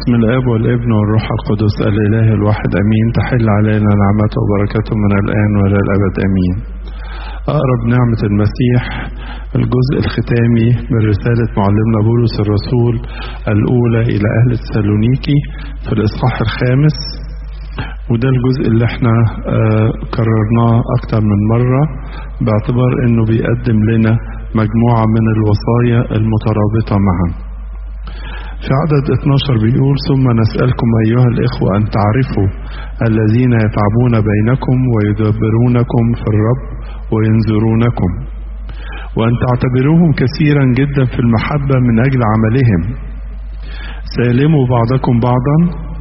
بسم الاب والابن والروح القدس الاله الواحد امين تحل علينا نعمته وبركاته من الان والى الابد امين اقرب نعمه المسيح الجزء الختامي من رساله معلمنا بولس الرسول الاولى الى اهل تسالونيكي في الاصحاح الخامس وده الجزء اللي احنا آه كررناه اكتر من مره باعتبار انه بيقدم لنا مجموعه من الوصايا المترابطه معا في عدد 12 بيقول ثم نسألكم أيها الإخوة أن تعرفوا الذين يتعبون بينكم ويدبرونكم في الرب وينذرونكم وأن تعتبروهم كثيرا جدا في المحبة من أجل عملهم سالموا بعضكم بعضا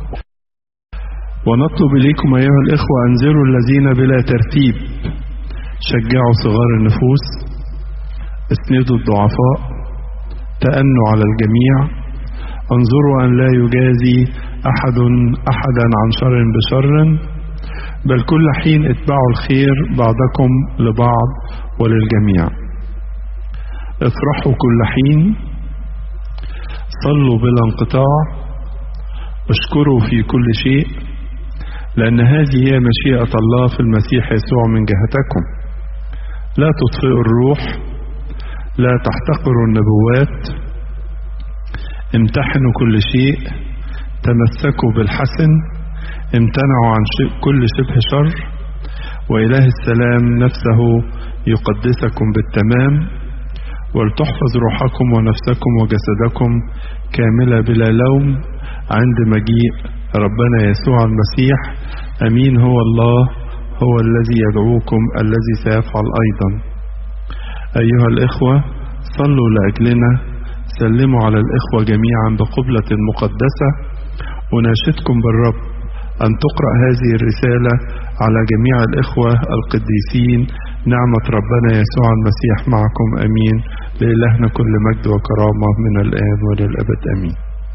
ونطلب إليكم أيها الإخوة أنذروا الذين بلا ترتيب شجعوا صغار النفوس اسندوا الضعفاء تأنوا على الجميع انظروا أن لا يجازي أحد أحدا عن شر بشر بل كل حين اتبعوا الخير بعضكم لبعض وللجميع افرحوا كل حين صلوا بلا انقطاع اشكروا في كل شيء لأن هذه هي مشيئة الله في المسيح يسوع من جهتكم لا تطفئوا الروح لا تحتقروا النبوات امتحنوا كل شيء تمسكوا بالحسن امتنعوا عن كل شبه شر وإله السلام نفسه يقدسكم بالتمام ولتحفظ روحكم ونفسكم وجسدكم كاملة بلا لوم عند مجيء ربنا يسوع المسيح أمين هو الله هو الذي يدعوكم الذي سيفعل أيضا أيها الإخوة صلوا لأجلنا سلموا على الإخوة جميعا بقبلة مقدسة أناشدكم بالرب أن تقرأ هذه الرسالة على جميع الإخوة القديسين نعمة ربنا يسوع المسيح معكم أمين لإلهنا كل مجد وكرامة من الآن وللأبد أمين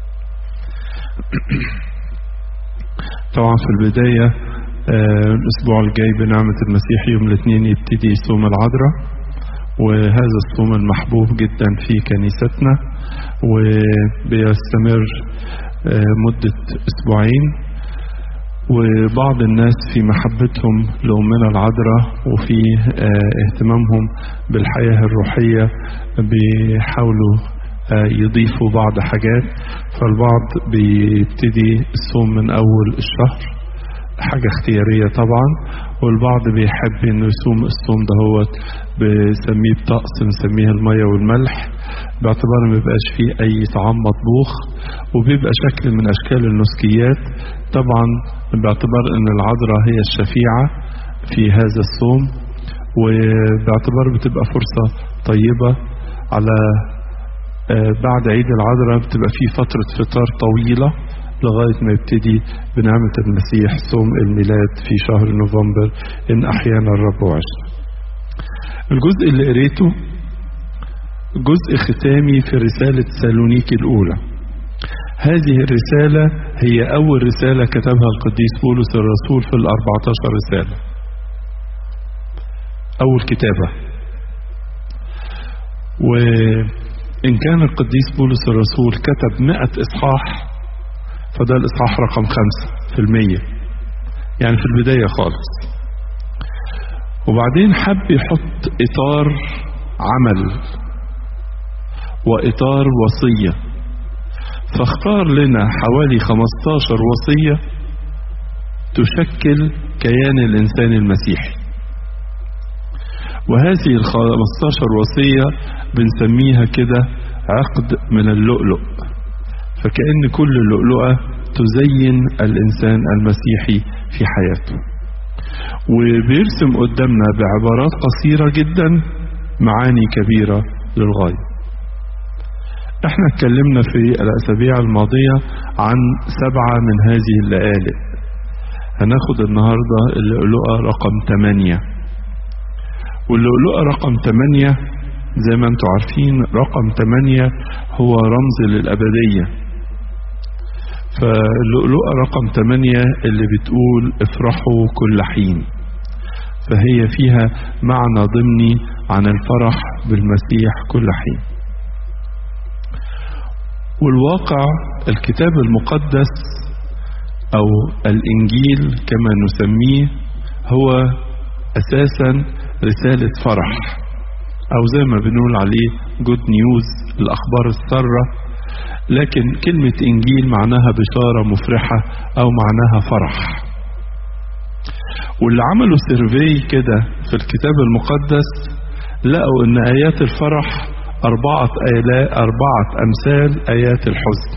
طبعا في البداية آه الأسبوع الجاي بنعمة المسيح يوم الاثنين يبتدي صوم العذراء وهذا الصوم المحبوب جدا في كنيستنا وبيستمر مدة أسبوعين وبعض الناس في محبتهم لأمنا العذراء وفي اهتمامهم بالحياة الروحية بيحاولوا يضيفوا بعض حاجات فالبعض بيبتدي الصوم من أول الشهر حاجة اختيارية طبعا والبعض بيحب انه يصوم الصوم دهوت بسميه بطقس نسميه المية والملح باعتبار ما بيبقاش فيه اي طعام مطبوخ وبيبقى شكل من اشكال النسكيات طبعا باعتبار ان العذراء هي الشفيعة في هذا الصوم وباعتبار بتبقى فرصة طيبة على بعد عيد العذراء بتبقى في فترة فطار طويلة لغاية ما يبتدي بنعمة المسيح صوم الميلاد في شهر نوفمبر إن أحيانا الرب وعش الجزء اللي قريته جزء ختامي في رسالة سالونيكي الأولى هذه الرسالة هي أول رسالة كتبها القديس بولس الرسول في الأربعة عشر رسالة أول كتابة وإن كان القديس بولس الرسول كتب مئة إصحاح فده الإصحاح رقم خمسة في المية يعني في البداية خالص وبعدين حب يحط إطار عمل وإطار وصية فاختار لنا حوالي 15 وصية تشكل كيان الإنسان المسيحي وهذه ال 15 وصية بنسميها كده عقد من اللؤلؤ فكأن كل لؤلؤة تزين الإنسان المسيحي في حياته وبيرسم قدامنا بعبارات قصيرة جدا معاني كبيرة للغاية احنا اتكلمنا في الأسابيع الماضية عن سبعة من هذه اللآلئ هناخد النهاردة اللؤلؤة رقم 8 واللؤلؤة رقم 8 زي ما انتم عارفين رقم 8 هو رمز للأبدية فاللؤلؤة رقم 8 اللي بتقول افرحوا كل حين فهي فيها معنى ضمني عن الفرح بالمسيح كل حين والواقع الكتاب المقدس أو الإنجيل كما نسميه هو أساسا رسالة فرح أو زي ما بنقول عليه جود نيوز الأخبار السارة لكن كلمة إنجيل معناها بشارة مفرحة أو معناها فرح واللي عملوا سيرفي كده في الكتاب المقدس لقوا ان ايات الفرح اربعة آلاء اربعة امثال ايات الحزن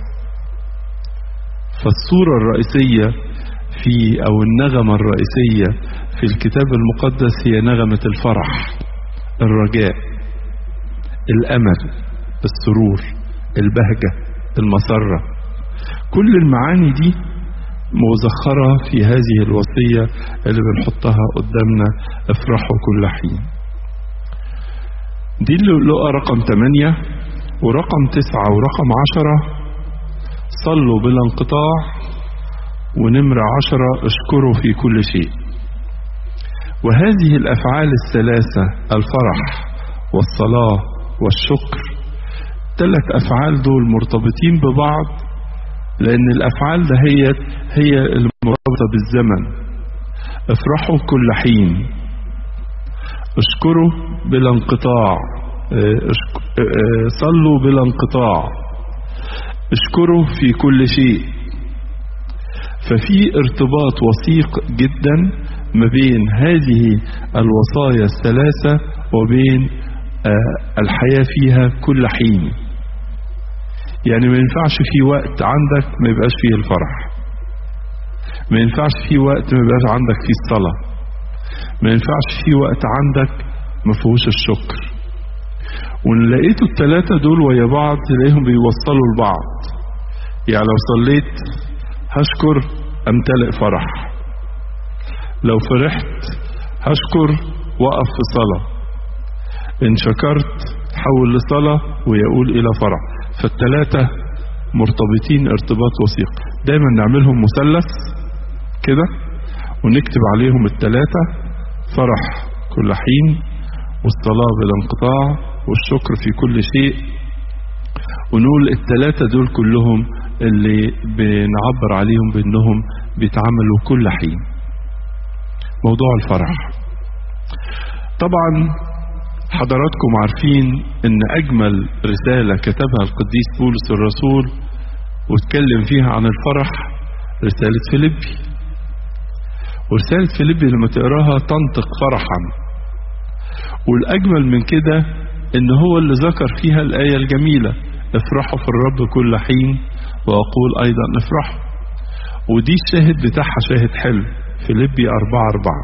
فالصورة الرئيسية في او النغمة الرئيسية في الكتاب المقدس هي نغمة الفرح الرجاء الامل السرور البهجة المسرة كل المعاني دي مزخرة في هذه الوصية اللي بنحطها قدامنا افرحوا كل حين دي اللقاء رقم 8 ورقم 9 ورقم 10 صلوا بلا انقطاع ونمرة 10 اشكروا في كل شيء وهذه الأفعال الثلاثة الفرح والصلاة والشكر ثلاث أفعال دول مرتبطين ببعض لأن الأفعال ده هي هي المرتبطة بالزمن افرحوا كل حين اشكروا بلا انقطاع صلوا بلا انقطاع اشكروا في كل شيء ففي ارتباط وثيق جدا ما بين هذه الوصايا الثلاثة وبين الحياة فيها كل حين يعني ما ينفعش في وقت عندك ما يبقاش فيه الفرح ما ينفعش في وقت ما يبقاش عندك فيه الصلاة ما ينفعش في وقت عندك ما فيهوش الشكر وان لقيتوا الثلاثة دول ويا بعض تلاقيهم بيوصلوا لبعض يعني لو صليت هشكر امتلئ فرح لو فرحت هشكر وقف في صلاة ان شكرت تحول لصلاة ويقول الى فرح فالثلاثة مرتبطين ارتباط وثيق دايما نعملهم مثلث كده ونكتب عليهم الثلاثة فرح كل حين والصلاة بلا انقطاع والشكر في كل شيء ونقول الثلاثة دول كلهم اللي بنعبر عليهم بانهم بيتعملوا كل حين موضوع الفرح طبعا حضراتكم عارفين ان اجمل رسالة كتبها القديس بولس الرسول واتكلم فيها عن الفرح رسالة فيليبي ورسالة فيليبي لما تقراها تنطق فرحا والاجمل من كده ان هو اللي ذكر فيها الاية الجميلة افرحوا في الرب كل حين واقول ايضا افرحوا ودي الشاهد بتاعها شاهد حلو فيليبي أربعة أربعة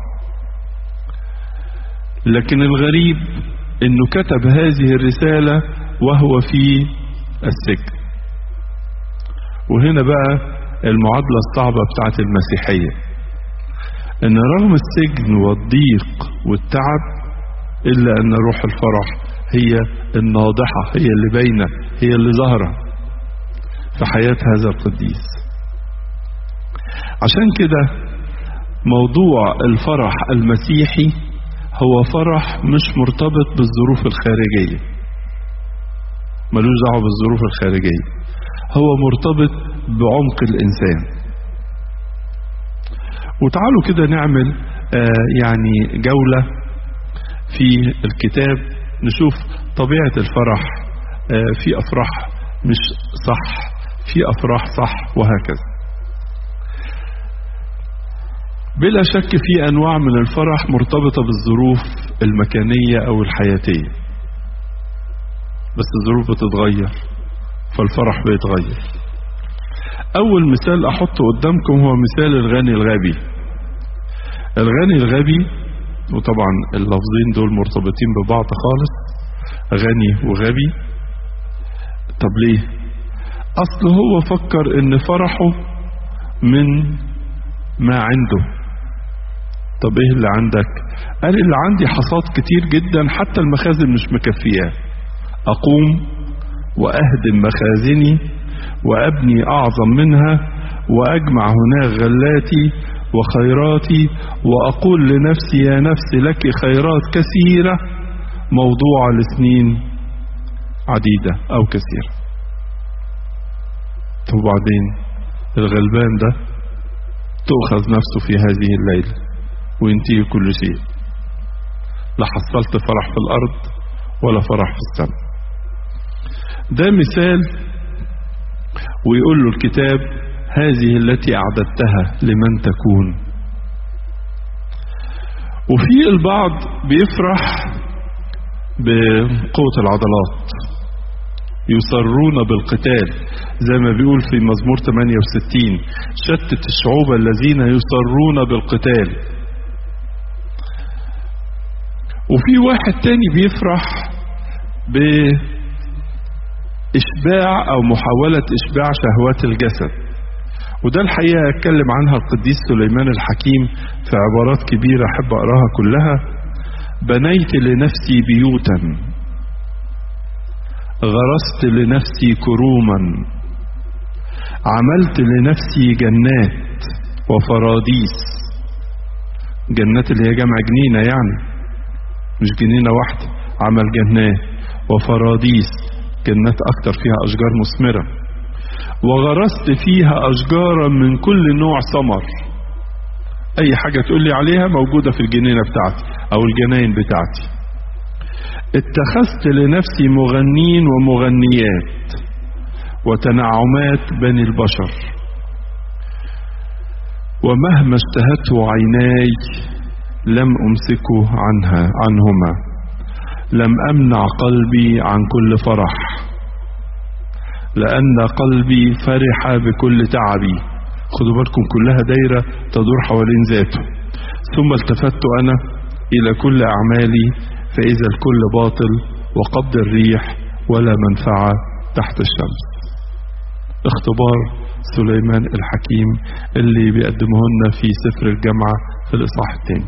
لكن الغريب انه كتب هذه الرسالة وهو في السجن وهنا بقى المعادلة الصعبة بتاعت المسيحية ان رغم السجن والضيق والتعب الا ان روح الفرح هي الناضحة هي اللي باينة هي اللي ظاهرة في حياة هذا القديس عشان كده موضوع الفرح المسيحي هو فرح مش مرتبط بالظروف الخارجية ملوش دعوة بالظروف الخارجية هو مرتبط بعمق الإنسان وتعالوا كده نعمل آه يعني جولة في الكتاب نشوف طبيعة الفرح آه في أفراح مش صح في أفراح صح وهكذا بلا شك في أنواع من الفرح مرتبطة بالظروف المكانية أو الحياتية بس الظروف بتتغير فالفرح بيتغير أول مثال أحطه قدامكم هو مثال الغني الغبي الغني الغبي وطبعا اللفظين دول مرتبطين ببعض خالص غني وغبي طب ليه أصل هو فكر إن فرحه من ما عنده طب ايه اللي عندك قال اللي عندي حصاد كتير جدا حتى المخازن مش مكفياه اقوم واهدم مخازني وابني اعظم منها واجمع هناك غلاتي وخيراتي واقول لنفسي يا نفسي لك خيرات كثيره موضوعه لسنين عديده او كثيره طب وبعدين الغلبان ده تؤخذ نفسه في هذه الليلة وينتهي كل شيء لا حصلت فرح في الأرض ولا فرح في السماء ده مثال ويقول له الكتاب هذه التي أعددتها لمن تكون وفي البعض بيفرح بقوة العضلات يصرون بالقتال زي ما بيقول في مزمور 68 شتت الشعوب الذين يصرون بالقتال وفي واحد تاني بيفرح بإشباع أو محاولة إشباع شهوات الجسد وده الحقيقة اتكلم عنها القديس سليمان الحكيم في عبارات كبيرة أحب أقراها كلها بنيت لنفسي بيوتا غرست لنفسي كروما عملت لنفسي جنات وفراديس جنات اللي هي جمع جنينة يعني مش جنينة واحدة عمل جنات وفراديس جنات أكتر فيها أشجار مثمرة وغرست فيها أشجارا من كل نوع ثمر أي حاجة تقول لي عليها موجودة في الجنينة بتاعتي أو الجناين بتاعتي اتخذت لنفسي مغنين ومغنيات وتنعمات بني البشر ومهما اشتهته عيناي لم أمسكه عنها عنهما لم أمنع قلبي عن كل فرح لأن قلبي فرح بكل تعبي خدوا بالكم كلها دايرة تدور حوالين ذاته ثم التفت أنا إلى كل أعمالي فإذا الكل باطل وقبض الريح ولا منفعة تحت الشمس اختبار سليمان الحكيم اللي بيقدمه لنا في سفر الجامعة في الإصحاح الثاني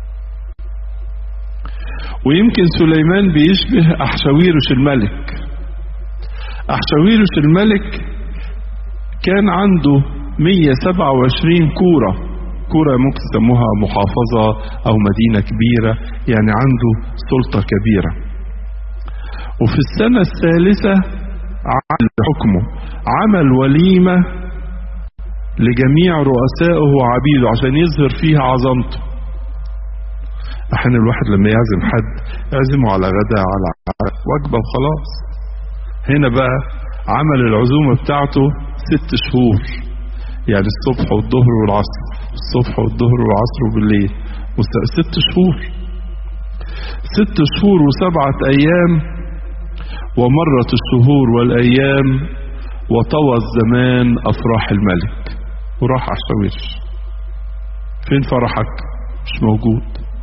ويمكن سليمان بيشبه أحشاويرش الملك أحشاويرش الملك كان عنده 127 كورة كورة ممكن تسموها محافظة أو مدينة كبيرة يعني عنده سلطة كبيرة وفي السنة الثالثة عمل حكمه عمل وليمة لجميع رؤسائه وعبيده عشان يظهر فيها عظمته احيانا الواحد لما يعزم حد يعزمه على غدا على وجبة وخلاص هنا بقى عمل العزومة بتاعته ست شهور يعني الصبح والظهر والعصر الصبح والظهر والعصر وبالليل ست شهور ست شهور وسبعة أيام ومرت الشهور والأيام وطوى الزمان أفراح الملك وراح عشاويرش فين فرحك مش موجود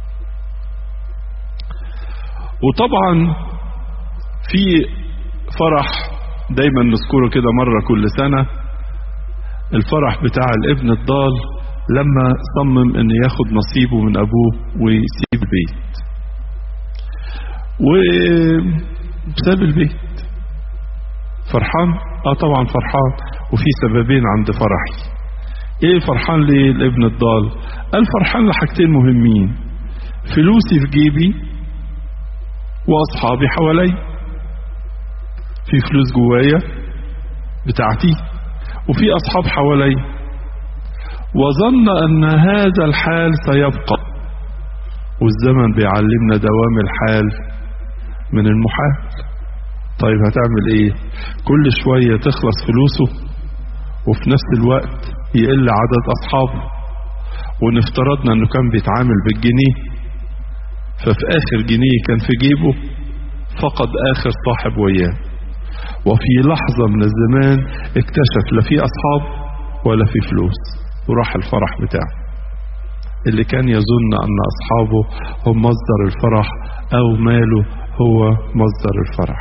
وطبعا في فرح دايما نذكره كده مرة كل سنة الفرح بتاع الابن الضال لما صمم ان ياخد نصيبه من ابوه ويسيب البيت وساب البيت فرحان اه طبعا فرحان وفي سببين عند فرحي ايه فرحان ليه الابن الضال قال فرحان لحاجتين مهمين فلوسي في جيبي واصحابي حوالي في فلوس جوايا بتاعتي وفي اصحاب حوالي وظن ان هذا الحال سيبقى والزمن بيعلمنا دوام الحال من المحال طيب هتعمل ايه كل شوية تخلص فلوسه وفي نفس الوقت يقل عدد اصحابه ونفترضنا انه كان بيتعامل بالجنيه ففي اخر جنيه كان في جيبه فقد اخر صاحب وياه وفي لحظة من الزمان اكتشف لا في اصحاب ولا في فلوس وراح الفرح بتاعه اللي كان يظن ان اصحابه هم مصدر الفرح او ماله هو مصدر الفرح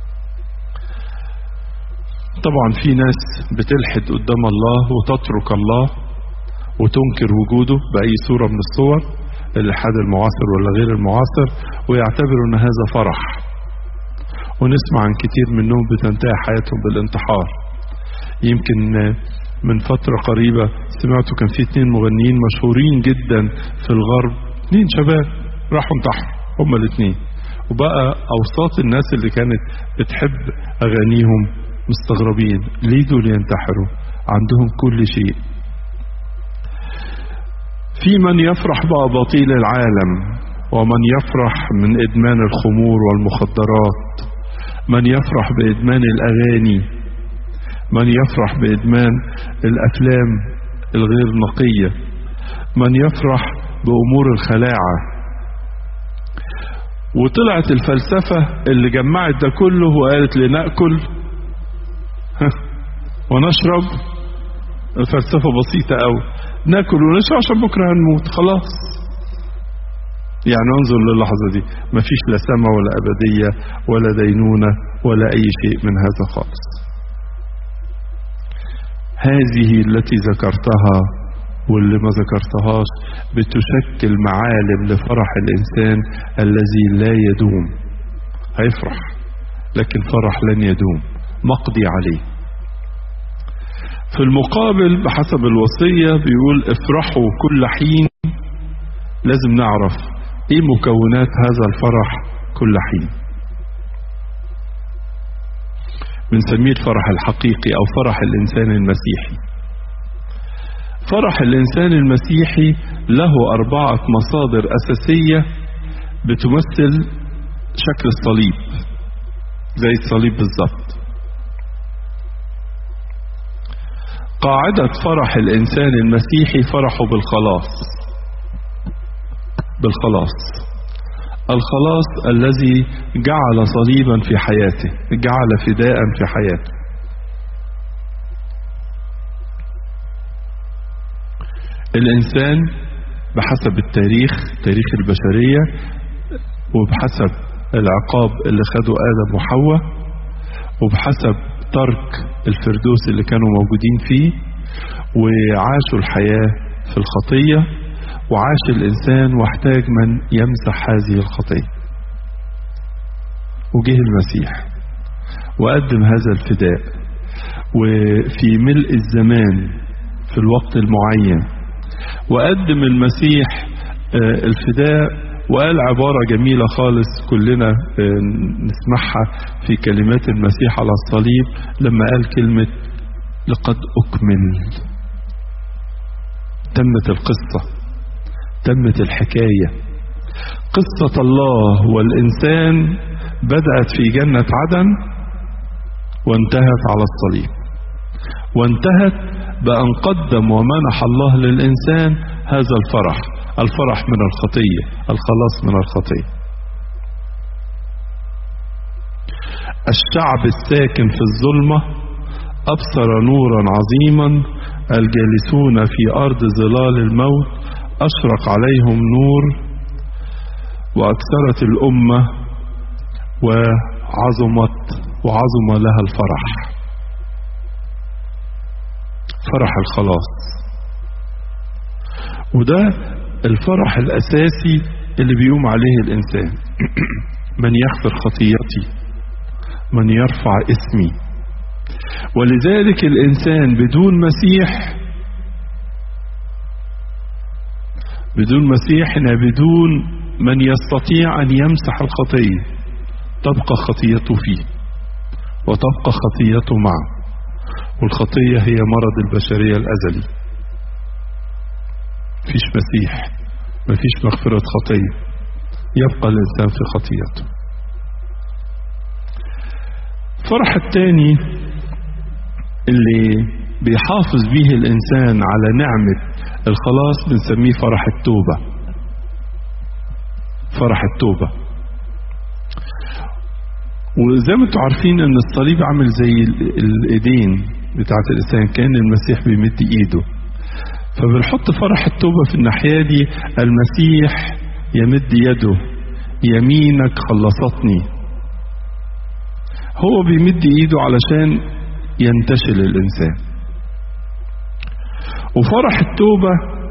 طبعا في ناس بتلحد قدام الله وتترك الله وتنكر وجوده بأي صورة من الصور الإلحاد المعاصر ولا غير المعاصر ويعتبروا أن هذا فرح ونسمع عن كتير منهم بتنتهي حياتهم بالانتحار يمكن من فترة قريبة سمعتوا كان في اتنين مغنيين مشهورين جدا في الغرب اتنين شباب راحوا انتحروا هما الاتنين وبقى أوساط الناس اللي كانت بتحب أغانيهم مستغربين ليه دول ينتحروا عندهم كل شيء في من يفرح بأباطيل العالم ومن يفرح من إدمان الخمور والمخدرات من يفرح بإدمان الأغاني من يفرح بإدمان الأفلام الغير نقية من يفرح بأمور الخلاعة وطلعت الفلسفة اللي جمعت ده كله وقالت لنأكل ونشرب الفلسفة بسيطة أوي ناكل ونشرب عشان بكرة هنموت خلاص يعني انظر للحظة دي مفيش لا سما ولا أبدية ولا دينونة ولا أي شيء من هذا خالص هذه التي ذكرتها واللي ما ذكرتهاش بتشكل معالم لفرح الإنسان الذي لا يدوم هيفرح لكن فرح لن يدوم مقضي عليه في المقابل بحسب الوصية بيقول افرحوا كل حين لازم نعرف ايه مكونات هذا الفرح كل حين بنسميه الفرح الحقيقي او فرح الانسان المسيحي فرح الانسان المسيحي له اربعه مصادر اساسيه بتمثل شكل الصليب زي الصليب بالظبط قاعده فرح الانسان المسيحي فرحه بالخلاص بالخلاص الخلاص الذي جعل صليبا في حياته جعل فداء في حياته الإنسان بحسب التاريخ تاريخ البشرية وبحسب العقاب اللي خده آدم وحواء وبحسب ترك الفردوس اللي كانوا موجودين فيه وعاشوا الحياة في الخطية وعاش الإنسان واحتاج من يمسح هذه الخطية وجه المسيح وقدم هذا الفداء وفي ملء الزمان في الوقت المعين وقدم المسيح الفداء وقال عبارة جميلة خالص كلنا نسمعها في كلمات المسيح على الصليب لما قال كلمة لقد أكمل تمت القصة تمت الحكاية قصة الله والإنسان بدأت في جنة عدن وانتهت على الصليب وانتهت بأن قدم ومنح الله للإنسان هذا الفرح الفرح من الخطية الخلاص من الخطية الشعب الساكن في الظلمة أبصر نورا عظيما الجالسون في أرض ظلال الموت أشرق عليهم نور وأكثرت الأمة وعظمت وعظم لها الفرح فرح الخلاص وده الفرح الأساسي اللي بيقوم عليه الإنسان من يغفر خطيتي من يرفع اسمي ولذلك الإنسان بدون مسيح بدون مسيحنا بدون من يستطيع أن يمسح الخطية تبقى خطيته فيه وتبقى خطيته معه والخطية هي مرض البشرية الأزلي مفيش مسيح مفيش مغفرة خطية يبقى الإنسان في خطيته الفرح الثاني اللي بيحافظ به الإنسان على نعمة الخلاص بنسميه فرح التوبة فرح التوبة وزي ما انتم عارفين ان الصليب عامل زي الايدين بتاعت الانسان كان المسيح بيمد ايده فبنحط فرح التوبة في الناحية دي المسيح يمد يده يمينك خلصتني هو بيمد ايده علشان ينتشل الانسان وفرح التوبة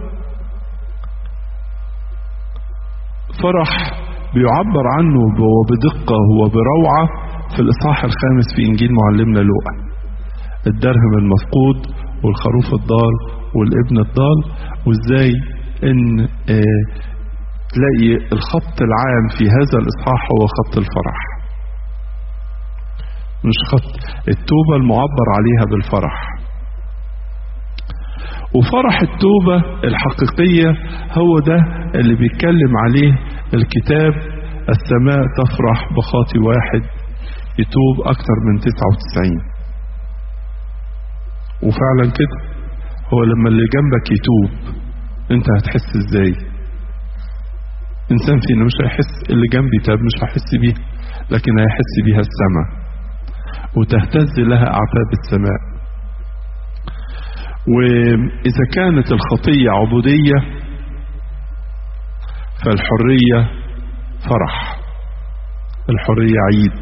فرح بيعبر عنه وبدقة وبروعة في الإصحاح الخامس في إنجيل معلمنا لوقا الدرهم المفقود والخروف الضال والابن الضال وإزاي إن آه تلاقي الخط العام في هذا الإصحاح هو خط الفرح مش خط التوبة المعبر عليها بالفرح وفرح التوبة الحقيقية هو ده اللي بيتكلم عليه الكتاب السماء تفرح بخاطي واحد يتوب أكثر من 99 وفعلا كده هو لما اللي جنبك يتوب انت هتحس ازاي انسان فينا مش هيحس اللي جنبي تاب مش هيحس بيها لكن هيحس بيها السماء وتهتز لها اعتاب السماء واذا كانت الخطيه عبوديه فالحريه فرح الحريه عيد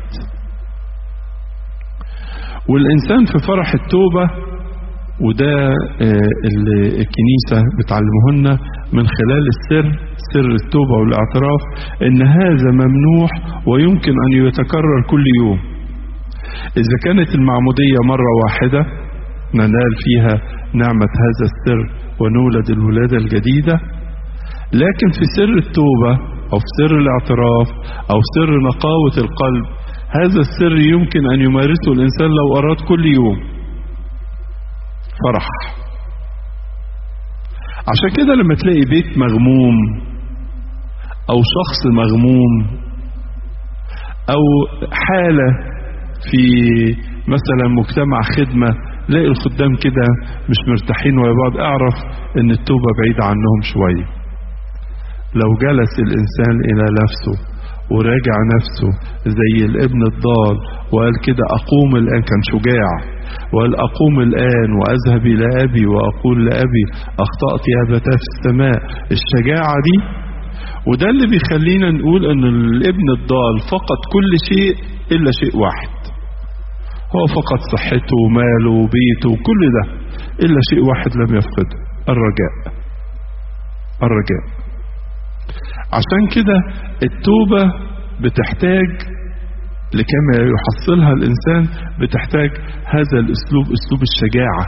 والانسان في فرح التوبه وده اللي الكنيسة بتعلمهن من خلال السر سر التوبة والاعتراف ان هذا ممنوح ويمكن ان يتكرر كل يوم اذا كانت المعمودية مرة واحدة ننال فيها نعمة هذا السر ونولد الولادة الجديدة لكن في سر التوبة او في سر الاعتراف او سر نقاوة القلب هذا السر يمكن ان يمارسه الانسان لو اراد كل يوم فرح عشان كده لما تلاقي بيت مغموم او شخص مغموم او حالة في مثلا مجتمع خدمة لاقي الخدام كده مش مرتاحين ويا بعض اعرف ان التوبة بعيدة عنهم شوية لو جلس الانسان الى نفسه وراجع نفسه زي الابن الضال وقال كده اقوم الان كان شجاع وقال أقوم الآن وأذهب إلى أبي وأقول لأبي أخطأت يا أبتاه في السماء الشجاعة دي وده اللي بيخلينا نقول أن الابن الضال فقد كل شيء إلا شيء واحد هو فقد صحته وماله وبيته وكل ده إلا شيء واحد لم يفقده الرجاء الرجاء عشان كده التوبة بتحتاج لكما يحصلها الإنسان بتحتاج هذا الأسلوب أسلوب الشجاعة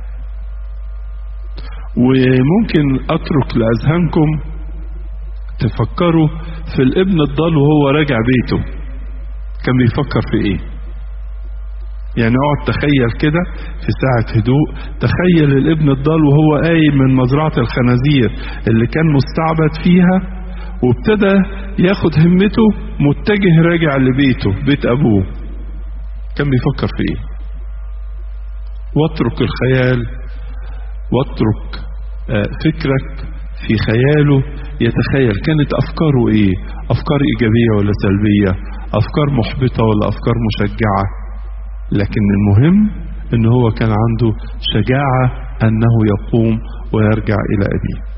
وممكن أترك لأذهانكم تفكروا في الابن الضال وهو راجع بيته كان بيفكر في ايه يعني اقعد تخيل كده في ساعة هدوء تخيل الابن الضال وهو قايم من مزرعة الخنازير اللي كان مستعبد فيها وابتدى ياخد همته متجه راجع لبيته بيت ابوه كان بيفكر في ايه واترك الخيال واترك فكرك في خياله يتخيل كانت افكاره ايه افكار ايجابية ولا سلبية افكار محبطة ولا افكار مشجعة لكن المهم ان هو كان عنده شجاعة انه يقوم ويرجع الى ابيه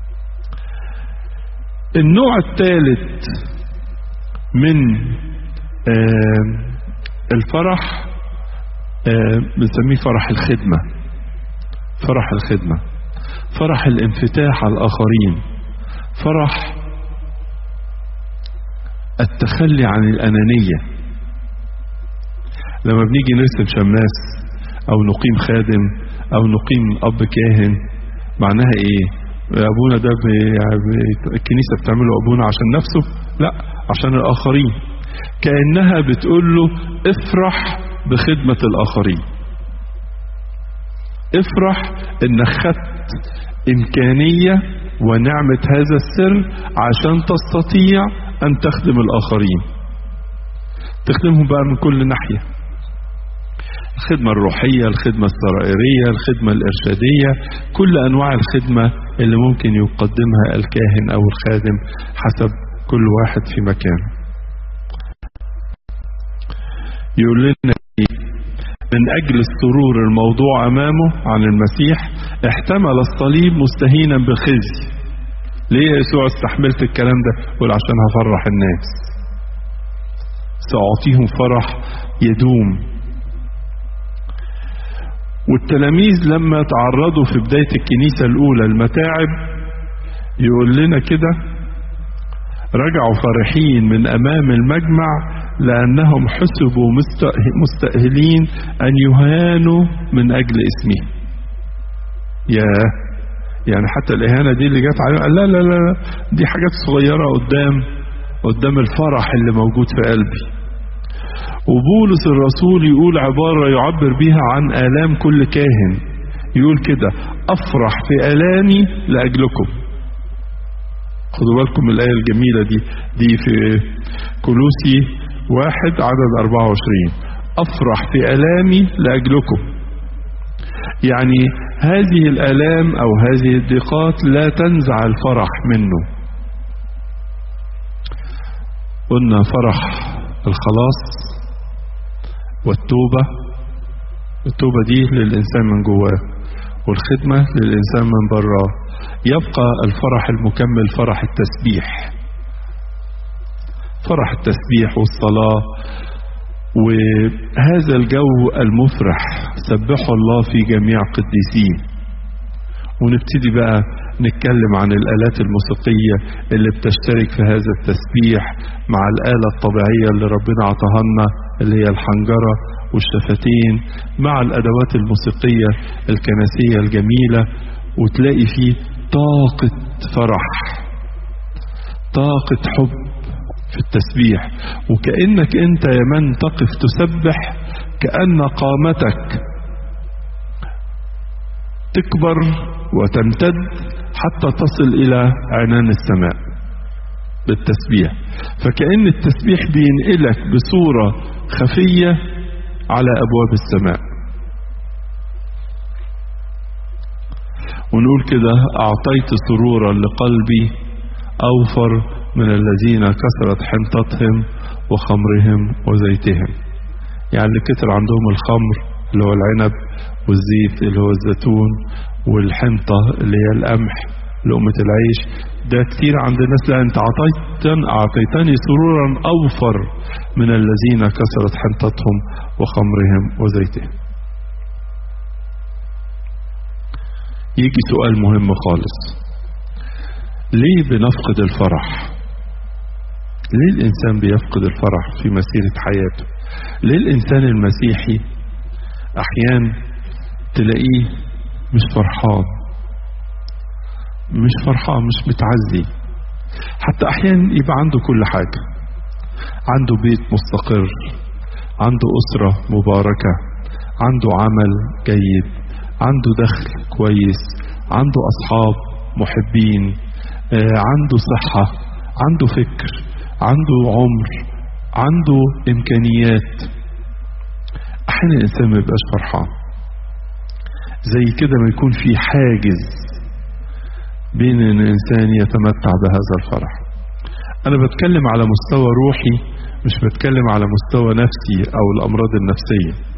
النوع الثالث من آه الفرح آه بنسميه فرح الخدمة فرح الخدمة فرح الانفتاح على الآخرين فرح التخلي عن الأنانية لما بنيجي نرسم شماس أو نقيم خادم أو نقيم أب كاهن معناها إيه ابونا ده بي... الكنيسه بتعمله ابونا عشان نفسه لا عشان الاخرين كانها بتقول له افرح بخدمه الاخرين افرح انك خدت امكانيه ونعمه هذا السر عشان تستطيع ان تخدم الاخرين تخدمهم بقى من كل ناحيه الخدمة الروحية الخدمة السرائرية الخدمة الإرشادية كل أنواع الخدمة اللي ممكن يقدمها الكاهن أو الخادم حسب كل واحد في مكانه يقول لنا من أجل السرور الموضوع أمامه عن المسيح احتمل الصليب مستهينا بالخزي ليه يا يسوع استحملت الكلام ده يقول عشان هفرح الناس سأعطيهم فرح يدوم والتلاميذ لما تعرضوا في بداية الكنيسة الأولى المتاعب يقول لنا كده رجعوا فرحين من أمام المجمع لأنهم حسبوا مستأهلين أن يهانوا من أجل اسمه يا يعني حتى الإهانة دي اللي جت عليهم قال لا لا لا دي حاجات صغيرة قدام قدام الفرح اللي موجود في قلبي وبولس الرسول يقول عبارة يعبر بها عن آلام كل كاهن يقول كده أفرح في آلامي لأجلكم خدوا بالكم من الآية الجميلة دي دي في كولوسي واحد عدد 24 أفرح في آلامي لأجلكم يعني هذه الآلام أو هذه الضيقات لا تنزع الفرح منه قلنا فرح الخلاص والتوبة التوبة دي للإنسان من جواه والخدمة للإنسان من براه يبقى الفرح المكمل فرح التسبيح فرح التسبيح والصلاة وهذا الجو المفرح سبحوا الله في جميع قديسيه ونبتدي بقى نتكلم عن الآلات الموسيقية اللي بتشترك في هذا التسبيح مع الآلة الطبيعية اللي ربنا عطاها لنا اللي هي الحنجرة والشفتين مع الأدوات الموسيقية الكنسية الجميلة وتلاقي فيه طاقة فرح طاقة حب في التسبيح وكأنك أنت يا من تقف تسبح كأن قامتك تكبر وتمتد حتى تصل إلى عنان السماء بالتسبيح فكأن التسبيح بينقلك بصورة خفية على أبواب السماء ونقول كده أعطيت سرورا لقلبي أوفر من الذين كثرت حنطتهم وخمرهم وزيتهم يعني اللي كتر عندهم الخمر اللي هو العنب والزيت اللي هو الزيتون والحنطة اللي هي القمح لقمة العيش ده كتير عند الناس لا انت اعطيتن اعطيتني سرورا اوفر من الذين كسرت حنطتهم وخمرهم وزيتهم يجي سؤال مهم خالص ليه بنفقد الفرح ليه الانسان بيفقد الفرح في مسيرة حياته ليه الانسان المسيحي احيان تلاقيه مش فرحان مش فرحان مش متعزي حتى احيانا يبقى عنده كل حاجة عنده بيت مستقر عنده اسرة مباركة عنده عمل جيد عنده دخل كويس عنده اصحاب محبين عنده صحة عنده فكر عنده عمر عنده امكانيات احيانا الانسان ما يبقاش فرحان زي كده ما يكون في حاجز بين ان الانسان يتمتع بهذا الفرح انا بتكلم على مستوى روحي مش بتكلم على مستوى نفسي او الامراض النفسية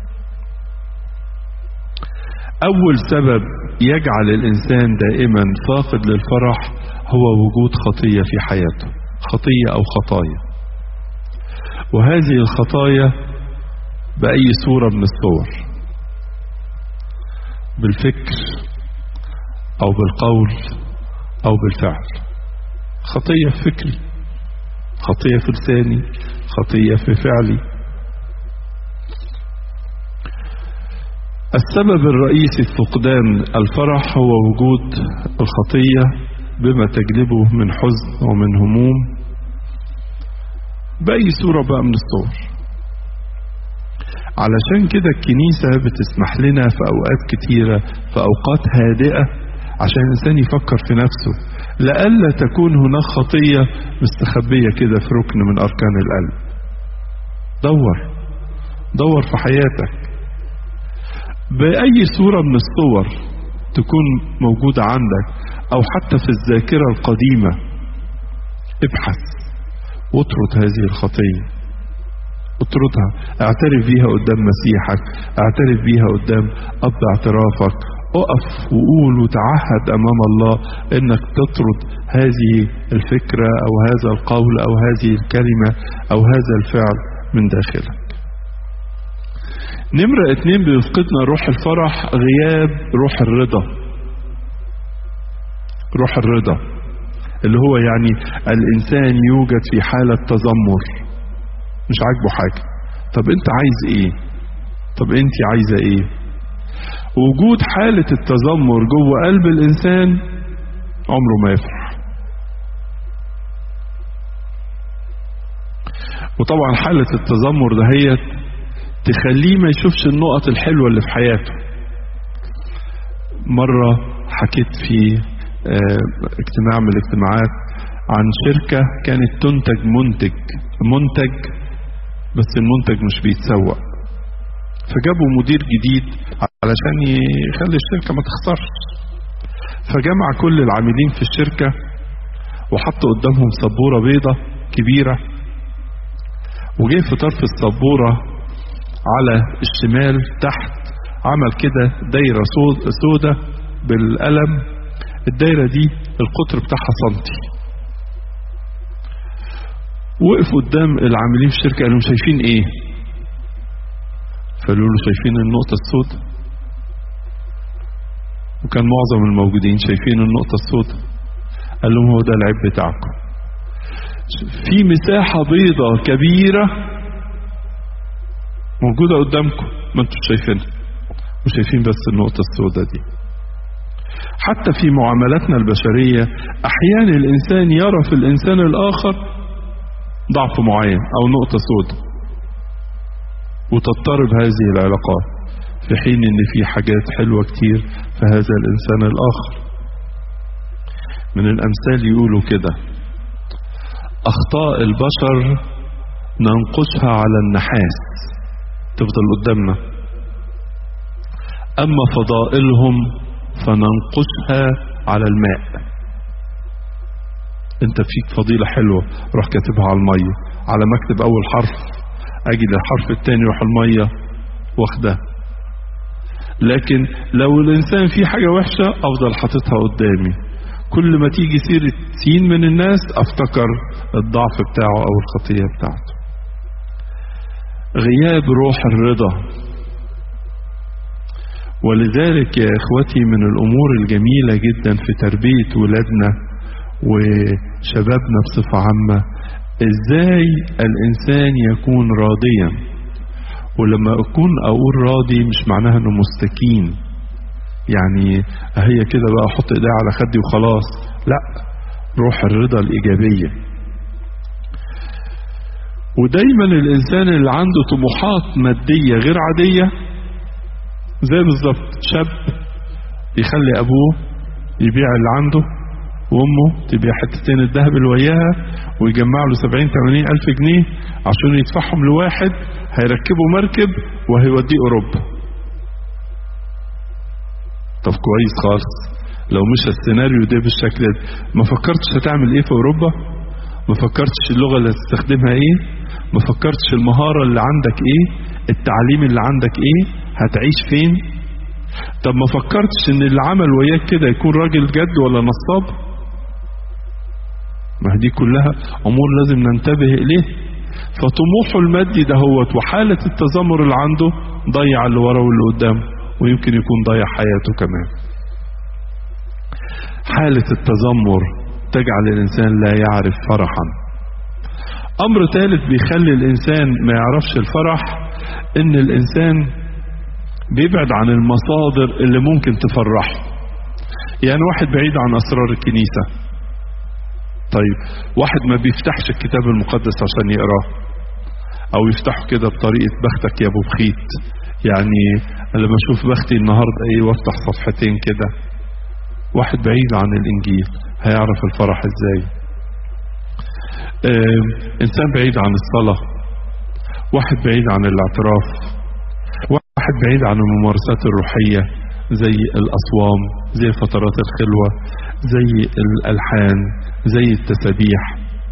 اول سبب يجعل الانسان دائما فاقد للفرح هو وجود خطية في حياته خطية او خطايا وهذه الخطايا بأي صورة من الصور بالفكر أو بالقول أو بالفعل خطية في فكري خطية في لساني خطية في فعلي السبب الرئيسي في فقدان الفرح هو وجود الخطية بما تجلبه من حزن ومن هموم بأي صورة بقى من الصور علشان كده الكنيسة بتسمح لنا في أوقات كتيرة في أوقات هادئة عشان الإنسان يفكر في نفسه لئلا تكون هناك خطية مستخبية كده في ركن من أركان القلب دور دور في حياتك بأي صورة من الصور تكون موجودة عندك أو حتى في الذاكرة القديمة ابحث واطرد هذه الخطيه اطردها اعترف بيها قدام مسيحك اعترف بيها قدام اب اعترافك اقف وقول وتعهد امام الله انك تطرد هذه الفكرة او هذا القول او هذه الكلمة او هذا الفعل من داخلك نمرة اتنين بيفقدنا روح الفرح غياب روح الرضا روح الرضا اللي هو يعني الانسان يوجد في حالة تذمر مش عاجبه حاجة طب انت عايز ايه طب انت عايزة ايه وجود حالة التذمر جوه قلب الانسان عمره ما يفرح وطبعا حالة التذمر دهيت تخليه ما يشوفش النقط الحلوة اللي في حياته مرة حكيت في اجتماع من الاجتماعات عن شركة كانت تنتج منتج منتج بس المنتج مش بيتسوق فجابوا مدير جديد علشان يخلي الشركة ما تخسرش فجمع كل العاملين في الشركة وحط قدامهم سبورة بيضة كبيرة وجه في طرف السبورة على الشمال تحت عمل كده دايرة سودة بالقلم الدايرة دي القطر بتاعها سنتي وقفوا قدام العاملين في الشركة قالوا شايفين ايه فقالوا له شايفين النقطة السوداء وكان معظم الموجودين شايفين النقطة السوداء قال لهم هو ده العيب بتاعكم في مساحة بيضة كبيرة موجودة قدامكم ما انتوا شايفينها وشايفين بس النقطة السوداء دي حتى في معاملاتنا البشرية أحيانا الإنسان يرى في الإنسان الآخر ضعف معين أو نقطة سوداء وتضطرب هذه العلاقات في حين ان في حاجات حلوة كتير في هذا الانسان الاخر من الامثال يقولوا كده اخطاء البشر ننقشها على النحاس تفضل قدامنا اما فضائلهم فننقشها على الماء انت فيك فضيلة حلوة روح كاتبها على المية على مكتب اول حرف اجي للحرف الثاني يروح المية واخدها لكن لو الانسان فيه حاجة وحشة افضل حاططها قدامي كل ما تيجي سيرة سين من الناس افتكر الضعف بتاعه او الخطية بتاعته غياب روح الرضا ولذلك يا اخوتي من الامور الجميلة جدا في تربية ولادنا وشبابنا بصفة عامة ازاي الانسان يكون راضيا ولما اكون اقول راضي مش معناها انه مستكين يعني هي كده بقى احط ايديها على خدي وخلاص لا روح الرضا الايجابيه ودايما الانسان اللي عنده طموحات ماديه غير عاديه زي بالظبط شاب يخلي ابوه يبيع اللي عنده وامه تبيع حتتين الذهب اللي وياها ويجمع له 70 80 الف جنيه عشان يدفعهم لواحد هيركبوا مركب وهيوديه اوروبا طب كويس خالص لو مش السيناريو ده بالشكل ده ما فكرتش هتعمل ايه في اوروبا ما فكرتش اللغه اللي هتستخدمها ايه ما فكرتش المهاره اللي عندك ايه التعليم اللي عندك ايه هتعيش فين طب ما فكرتش ان اللي عمل وياك كده يكون راجل جد ولا نصاب ما دي كلها امور لازم ننتبه اليه فطموحه المادي ده هو وحالة التذمر اللي عنده ضيع اللي وراه واللي قدامه ويمكن يكون ضيع حياته كمان حالة التذمر تجعل الإنسان لا يعرف فرحا أمر ثالث بيخلي الإنسان ما يعرفش الفرح إن الإنسان بيبعد عن المصادر اللي ممكن تفرحه يعني واحد بعيد عن أسرار الكنيسة طيب واحد ما بيفتحش الكتاب المقدس عشان يقراه او يفتحه كده بطريقة بختك يا ابو بخيت يعني لما اشوف بختي النهاردة ايه وافتح صفحتين كده واحد بعيد عن الانجيل هيعرف الفرح ازاي اه انسان بعيد عن الصلاة واحد بعيد عن الاعتراف واحد بعيد عن الممارسات الروحية زي الأصوام زي فترات الخلوة زي الألحان زي التسابيح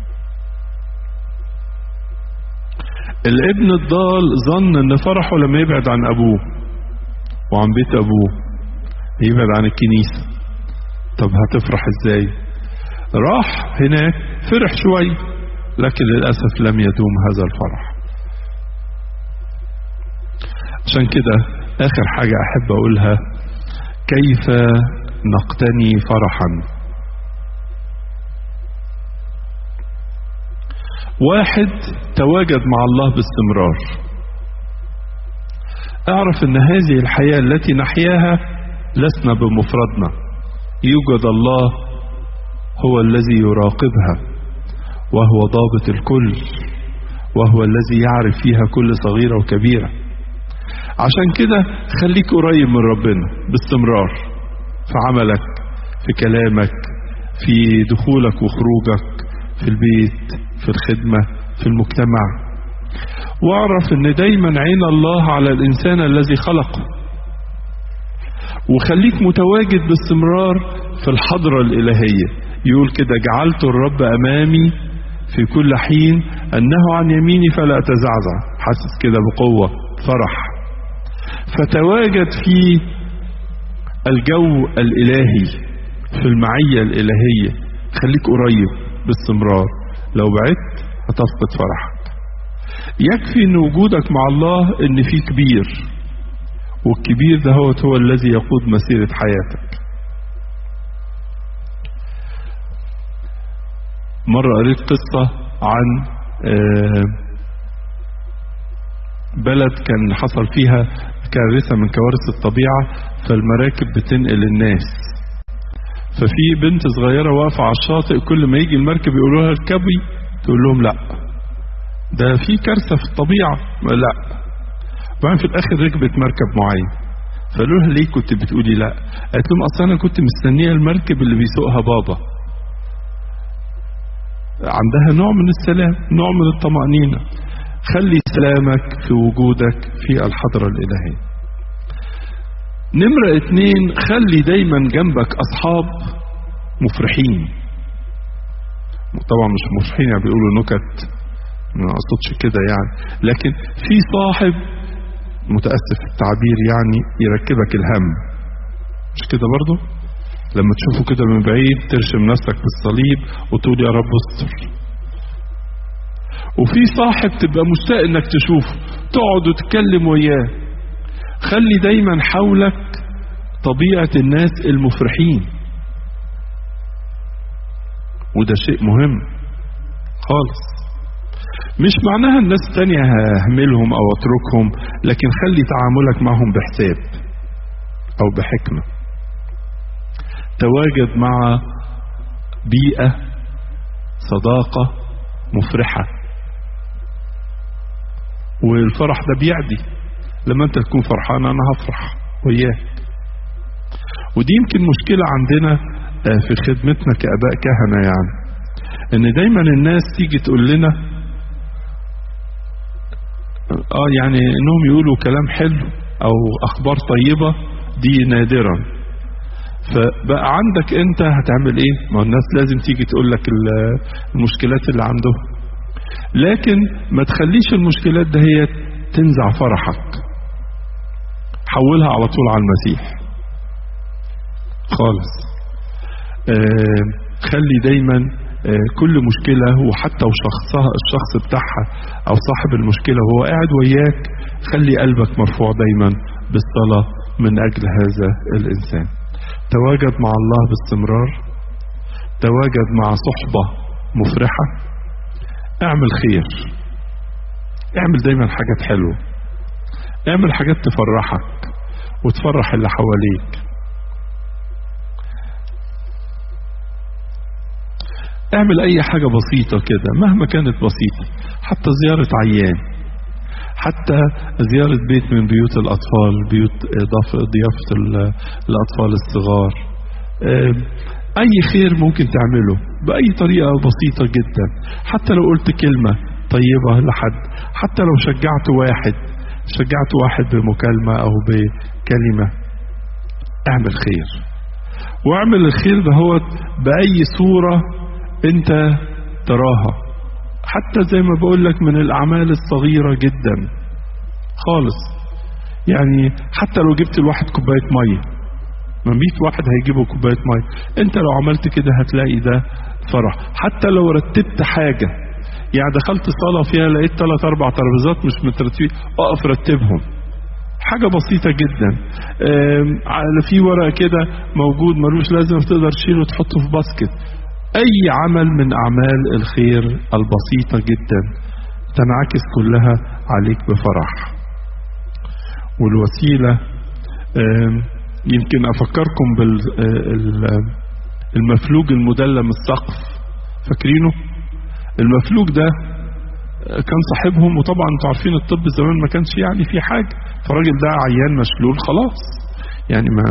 الابن الضال ظن ان فرحه لما يبعد عن ابوه وعن بيت ابوه يبعد عن الكنيسة طب هتفرح ازاي راح هناك فرح شوي لكن للأسف لم يدوم هذا الفرح عشان كده آخر حاجة أحب أقولها كيف نقتني فرحا واحد تواجد مع الله باستمرار اعرف ان هذه الحياة التي نحياها لسنا بمفردنا يوجد الله هو الذي يراقبها وهو ضابط الكل وهو الذي يعرف فيها كل صغيرة وكبيرة عشان كده خليك قريب من ربنا باستمرار في عملك في كلامك في دخولك وخروجك في البيت في الخدمة في المجتمع واعرف ان دايما عين الله على الانسان الذي خلقه وخليك متواجد باستمرار في الحضرة الالهية يقول كده جعلت الرب امامي في كل حين انه عن يميني فلا اتزعزع حاسس كده بقوة فرح فتواجد في الجو الالهي في المعية الالهية خليك قريب باستمرار لو بعدت هتفقد فرحك يكفي ان وجودك مع الله ان في كبير والكبير ده هو, هو الذي يقود مسيرة حياتك مرة قريت قصة عن بلد كان حصل فيها كارثة من كوارث الطبيعة فالمراكب بتنقل الناس ففي بنت صغيرة واقفة على الشاطئ كل ما يجي المركب يقولوا لها اركبي تقول لهم لا ده في كارثة في الطبيعة لا وبعدين في الآخر ركبت مركب معين فقالوا لها ليه كنت بتقولي لا قالت لهم أصلا أنا كنت مستنية المركب اللي بيسوقها بابا عندها نوع من السلام نوع من الطمأنينة خلي سلامك في وجودك في الحضرة الإلهية نمرة اتنين خلي دايما جنبك أصحاب مفرحين طبعا مش مفرحين يعني بيقولوا نكت ما أقصدش كده يعني لكن في صاحب متأسف في التعبير يعني يركبك الهم مش كده برضه لما تشوفه كده من بعيد ترشم نفسك بالصليب وتقول يا رب استر وفي صاحب تبقى مشتاق انك تشوفه تقعد وتتكلم وياه خلي دايما حولك طبيعة الناس المفرحين وده شيء مهم خالص مش معناها الناس التانية ههملهم او اتركهم لكن خلي تعاملك معهم بحساب او بحكمة تواجد مع بيئة صداقة مفرحة والفرح ده بيعدي لما انت تكون فرحان انا هفرح وياك ودي يمكن مشكلة عندنا في خدمتنا كأباء كهنة يعني ان دايما الناس تيجي تقول لنا اه يعني انهم يقولوا كلام حلو او اخبار طيبة دي نادرا فبقى عندك انت هتعمل ايه ما الناس لازم تيجي تقول لك المشكلات اللي عندهم لكن ما تخليش المشكلات ده هي تنزع فرحك حولها على طول على المسيح خالص آه خلي دايما آه كل مشكلة وحتى وشخصها الشخص بتاعها أو صاحب المشكلة وهو قاعد وياك خلي قلبك مرفوع دايما بالصلاة من أجل هذا الإنسان تواجد مع الله باستمرار تواجد مع صحبة مفرحة اعمل خير اعمل دايما حاجات حلوة اعمل حاجات تفرحك وتفرح اللي حواليك اعمل اي حاجة بسيطة كده مهما كانت بسيطة حتى زيارة عيان حتى زيارة بيت من بيوت الأطفال بيوت ضيافة الأطفال الصغار أي خير ممكن تعمله بأي طريقة بسيطة جدا حتى لو قلت كلمة طيبة لحد حتى لو شجعت واحد شجعت واحد بمكالمة أو بكلمة اعمل خير واعمل الخير ده هو بأي صورة انت تراها حتى زي ما بقول لك من الأعمال الصغيرة جدا خالص يعني حتى لو جبت الواحد كوباية مية ما 100 واحد هيجيبوا كوباية مية انت لو عملت كده هتلاقي ده فرح حتى لو رتبت حاجة يعني دخلت صالة فيها لقيت ثلاث أربع ترابيزات مش مترتبين أقف رتبهم حاجة بسيطة جدا في ورق كده موجود ملوش لازم تقدر تشيله وتحطه في باسكت أي عمل من أعمال الخير البسيطة جدا تنعكس كلها عليك بفرح والوسيلة يمكن أفكركم بالمفلوج المدلم السقف فاكرينه المفلوج ده كان صاحبهم وطبعا انتوا عارفين الطب زمان ما كانش يعني في حاجة فالراجل ده عيان مشلول خلاص يعني ما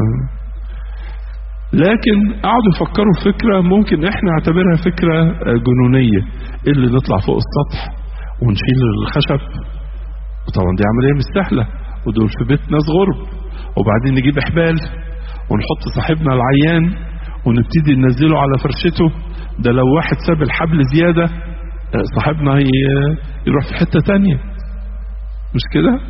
لكن قعدوا يفكروا في فكرة ممكن احنا نعتبرها فكرة جنونية إيه اللي نطلع فوق السطح ونشيل الخشب وطبعا دي عملية مش سهلة ودول في بيت ناس غرب وبعدين نجيب حبال ونحط صاحبنا العيان ونبتدي ننزله على فرشته ده لو واحد ساب الحبل زيادة صاحبنا يروح في حتة تانية مش كده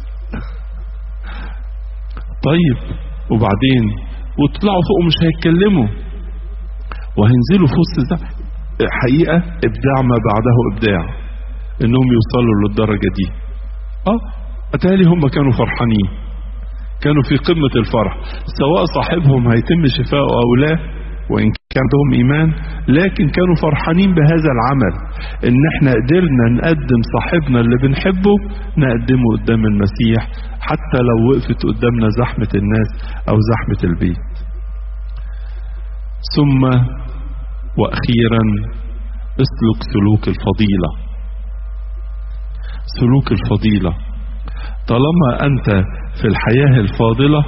طيب وبعدين وطلعوا فوق مش هيتكلموا وهينزلوا في وسط ده حقيقة ابداع ما بعده ابداع انهم يوصلوا للدرجة دي اه اتالي هم كانوا فرحانين كانوا في قمة الفرح سواء صاحبهم هيتم شفاؤه او لا وان كان عندهم ايمان لكن كانوا فرحانين بهذا العمل ان احنا قدرنا نقدم صاحبنا اللي بنحبه نقدمه قدام المسيح حتى لو وقفت قدامنا زحمة الناس او زحمة البيت ثم واخيرا اسلك سلوك الفضيلة سلوك الفضيلة طالما انت في الحياة الفاضلة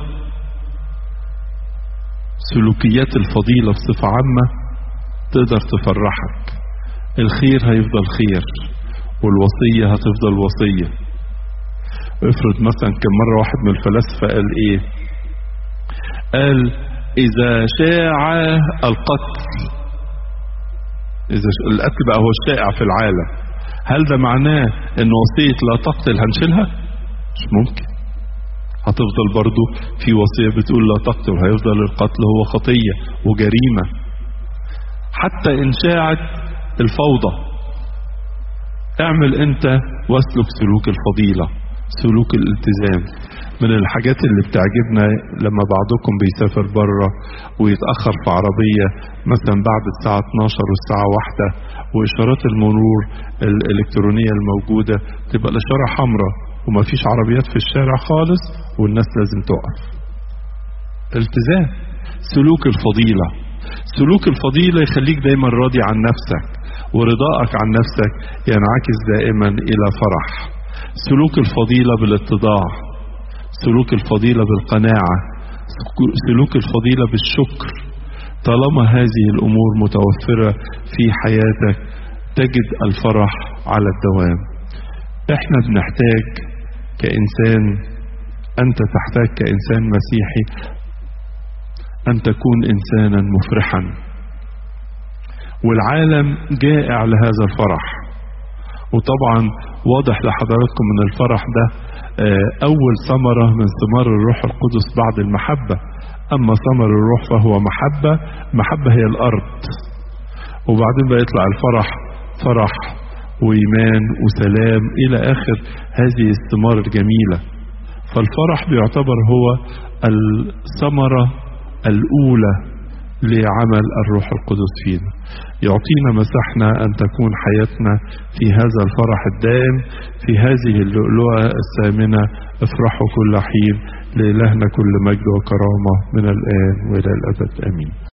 سلوكيات الفضيلة بصفة عامة تقدر تفرحك الخير هيفضل خير والوصية هتفضل وصية افرض مثلا كان مرة واحد من الفلاسفة قال ايه قال اذا شاع القتل اذا القتل بقى هو الشائع في العالم هل ده معناه ان وصية لا تقتل هنشيلها مش ممكن هتفضل برضو في وصية بتقول لا تقتل هيفضل القتل هو خطية وجريمة حتى إن شاعت الفوضى اعمل انت واسلك سلوك الفضيلة سلوك الالتزام من الحاجات اللي بتعجبنا لما بعضكم بيسافر بره ويتأخر في عربية مثلا بعد الساعة 12 والساعة واحدة وإشارات المرور الإلكترونية الموجودة تبقى الإشارة حمراء وما فيش عربيات في الشارع خالص والناس لازم تقف التزام سلوك الفضيلة سلوك الفضيلة يخليك دايما راضي عن نفسك ورضاءك عن نفسك ينعكس دائما إلى فرح سلوك الفضيلة بالاتضاع سلوك الفضيلة بالقناعة سلوك الفضيلة بالشكر طالما هذه الأمور متوفرة في حياتك تجد الفرح على الدوام احنا بنحتاج كإنسان أنت تحتاج كإنسان مسيحي أن تكون إنسانا مفرحا والعالم جائع لهذا الفرح وطبعا واضح لحضراتكم من الفرح ده أول ثمرة من ثمار الروح القدس بعد المحبة أما ثمر الروح فهو محبة محبة هي الأرض وبعدين بقى يطلع الفرح فرح وإيمان وسلام إلى آخر هذه الثمار الجميلة فالفرح بيعتبر هو الثمرة الأولى لعمل الروح القدس فينا يعطينا مساحنا أن تكون حياتنا في هذا الفرح الدائم في هذه اللؤلؤة الثامنة افرحوا كل حين لإلهنا كل مجد وكرامة من الآن وإلى الأبد آمين